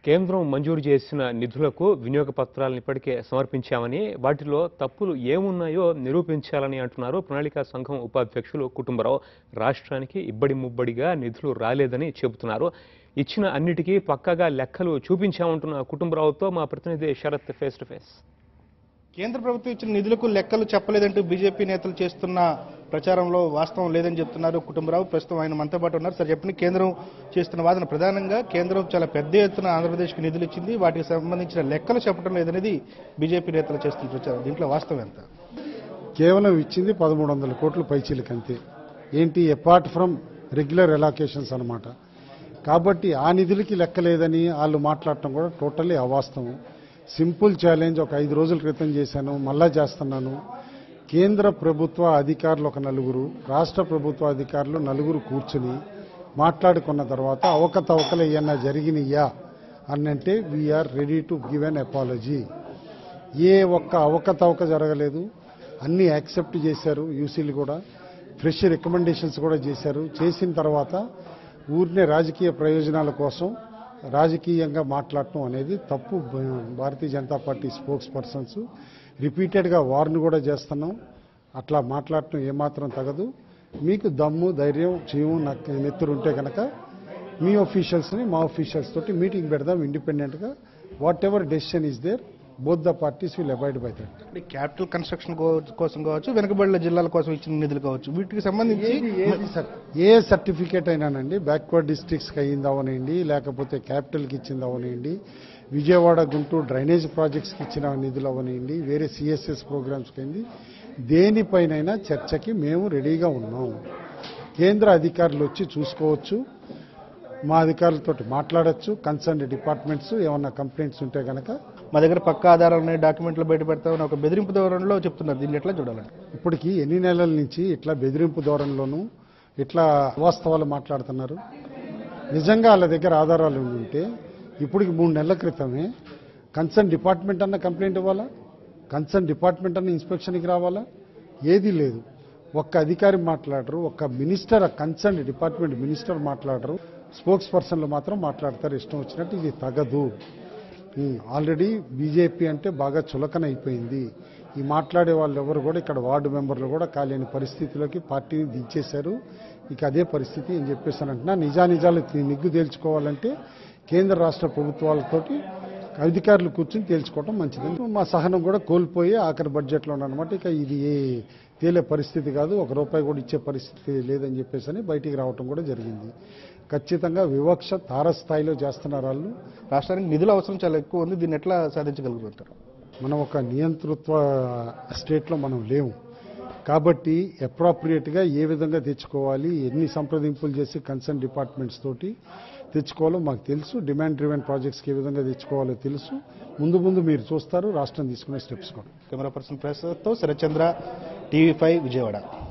కేంద్రం మంజూరు చేసిన నిధులకు వినియోగ పత్రాలను ఇప్పటికే సమర్పించామని వాటిలో తప్పులు ఏమున్నాయో నిరూపించాలని అంటున్నారు ప్రణాళికా సంఘం ఉపాధ్యక్షులు కుటుంబరావు రాష్ట్రానికి ఇబ్బడి ముబ్బడిగా నిధులు రాలేదని చెబుతున్నారు ఇచ్చిన అన్నిటికీ పక్కాగా లెక్కలు చూపించామంటున్న కుటుంబరావుతో మా ప్రతినిధి శరత్ ఫేస్ టు ఫేస్ కేంద్ర ప్రభుత్వం ఇచ్చిన నిధులకు లెక్కలు చెప్పలేదంటూ బీజేపీ నేతలు చేస్తున్న ప్రచారంలో వాస్తవం లేదని చెప్తున్నారు కుటుంబరావు ప్రస్తుతం ఆయన మనతో పాటు ఉన్నారు సార్ చెప్పండి కేంద్రం చేస్తున్న వాదన ప్రధానంగా కేంద్రం చాలా పెద్ద ఎత్తున ఆంధ్రప్రదేశ్కి నిధులు ఇచ్చింది వాటికి సంబంధించిన లెక్కలు చెప్పడం లేదనేది బీజేపీ నేతలు చేస్తున్న ప్రచారం దీంట్లో వాస్తవం ఎంత కేవలం ఇచ్చింది పదమూడు వందల కోట్లు పైచీలకి అంతే ఏంటి అపార్ట్ ఫ్రమ్ రెగ్యులర్ ఎలాకేషన్స్ అన్నమాట కాబట్టి ఆ నిధులకి లెక్కలేదని వాళ్ళు మాట్లాడటం కూడా టోటల్లీ అవాస్తవం సింపుల్ ఛాలెంజ్ ఒక ఐదు రోజుల క్రితం చేశాను మళ్ళా చేస్తున్నాను కేంద్ర ప్రభుత్వ అధికారులు ఒక నలుగురు రాష్ట్ర ప్రభుత్వ అధికారులు నలుగురు కూర్చుని మాట్లాడుకున్న తర్వాత అవకతవకలు ఏమన్నా జరిగినాయా అన్నంటే we are ready to give an apology ఏ ఒక్క అవకతవక జరగలేదు అన్ని యాక్సెప్ట్ చేశారు యూసీలు కూడా ఫ్రెష్ రికమెండేషన్స్ కూడా చేశారు చేసిన తర్వాత ఊరినే రాజకీయ ప్రయోజనాల కోసం రాజకీయంగా మాట్లాడటం అనేది తప్పు Bharatiya Janata Party spokespersons రిపీటెడ్గా వార్న్ కూడా చేస్తున్నాం అట్లా మాట్లాడటం ఏమాత్రం తగదు మీకు దమ్ము ధైర్యం చేయము నాకు నెత్తురుంటే కనుక మీ ఒఫీషియల్స్ని మా ఒఫీషియల్స్ తోటి మీటింగ్ పెడదాం ఇండిపెండెంట్గా whatever decision is there both the parties will abide by that అంటే క్యాపిటల్ కన్స్ట్రక్షన్ కో- కోసం కావచ్చు వెనుకబడిన జిల్లాల కోసం ఇచ్చిన నిధులు కావచ్చు వీటికి సంబంధించి ఏది సర్- ఏ సర్టిఫికేట్ అయినానండి బ్యాక్వర్డ్ డిస్ట్రిక్ట్స్కి అయ్యింది అవనండి లేకపోతే క్యాపిటల్కి ఇచ్చింది అవనండి విజయవాడ గుంటూరు డ్రైనేజ్ ప్రాజెక్ట్స్కి ఇచ్చిన నిధులు అవనండి వేరే సిఎస్ఎస్ ప్రోగ్రామ్స్కి అయింది దేనిపైనైనా చర్చకి మేము రెడీగా ఉన్నాం కేంద్ర అధికారులు వచ్చి చూసుకోవచ్చు మా అధికారులతో మాట్లాడొచ్చు కన్సర్న్ డిపార్ట్మెంట్స్ ఏమన్నా కంప్లైంట్స్ ఉంటే కనుక మా దగ్గర పక్క ఆధారాలు ఉన్నాయి డాక్యుమెంట్లు బయట పెడతామని ఒక బెదిరింపు ధోరణిలో చెప్తున్నారు దీన్ని ఎట్లా చూడాలండి ఇప్పటికి ఎన్ని నెలల నుంచి ఇట్లా బెదిరింపు ధోరణిలోనూ ఇట్లా వాస్తవాలు మాట్లాడుతున్నారు నిజంగా వాళ్ళ దగ్గర ఆధారాలు ఉంటే ఇప్పటికి మూడు నెలల క్రితమే కన్సర్న్ డిపార్ట్మెంట్ అన్న కంప్లైంట్ ఇవ్వాలా కన్సర్న్ డిపార్ట్మెంట్ అన్న ఇన్స్పెక్షన్కి రావాలా ఏది లేదు ఒక్క అధికారి మాట్లాడరు ఒక్క మినిస్టర్ కన్సర్న్ డిపార్ట్మెంట్ మినిస్టర్ మాట్లాడరు స్పోక్స్ పర్సన్లు మాత్రం మాట్లాడతారు ఇష్టం వచ్చినట్టు ఇది తగదు ఉమ్, ఆల్రెడీ బీజేపీ అంటే బాగా చులకన అయిపోయింది ఈ మాట్లాడే వాళ్ళు ఎవరు కూడా ఇక్కడ వార్డు మెంబర్లు కూడా కాలేని పరిస్థితిలోకి పార్టీని దించేశారు ఇక అదే పరిస్థితి అని చెప్పేసానంటున్నా నిజానిజాలు తి- నిగ్గు తేల్చుకోవాలంటే కేంద్ర రాష్ట్ర ప్రభుత్వాలతోటి అధికారులు కూర్చుని తేల్చుకోవడం మంచిది మా సహనం కూడా కోల్పోయి ఆఖరి బడ్జెట్లో ఉన్నమాట ఇక ఇది ఏ తేలే పరిస్థితి కాదు ఒక రూపాయి కూడా ఇచ్చే పరిస్థితి లేదని చెప్పేసి అని బయటికి రావటం కూడా జరిగింది ఖచ్చితంగా వివక్ష తారస్థాయిలో చేస్తున్నారు వాళ్ళు రాష్ట్రానికి నిధుల అవసరం చాలా ఎక్కువ ఉంది దీన్ని ఎట్లా సాధించగలుగుతారు మనం ఒక నియంతృత్వ స్టేట్లో మనం లేము కాబట్టి అప్రాప్రియేట్గా ఏ విధంగా తెచ్చుకోవాలి ఎన్ని సంప్రదింపులు చేసి కన్సర్న్ డిపార్ట్మెంట్స్ తోటి తెచ్చుకోవాలో మాకు తెలుసు డిమాండ్ డ్రివెన్ ప్రాజెక్ట్స్కి ఏ విధంగా తెచ్చుకోవాలో తెలుసు ముందు ముందు మీరు చూస్తారు రాష్ట్రం తీసుకునే స్టెప్స్ కూడా కెమెరా పర్సన్ ప్రసాద్తో శరత్చంద్ర టీవీ ఫైవ్ విజయవాడ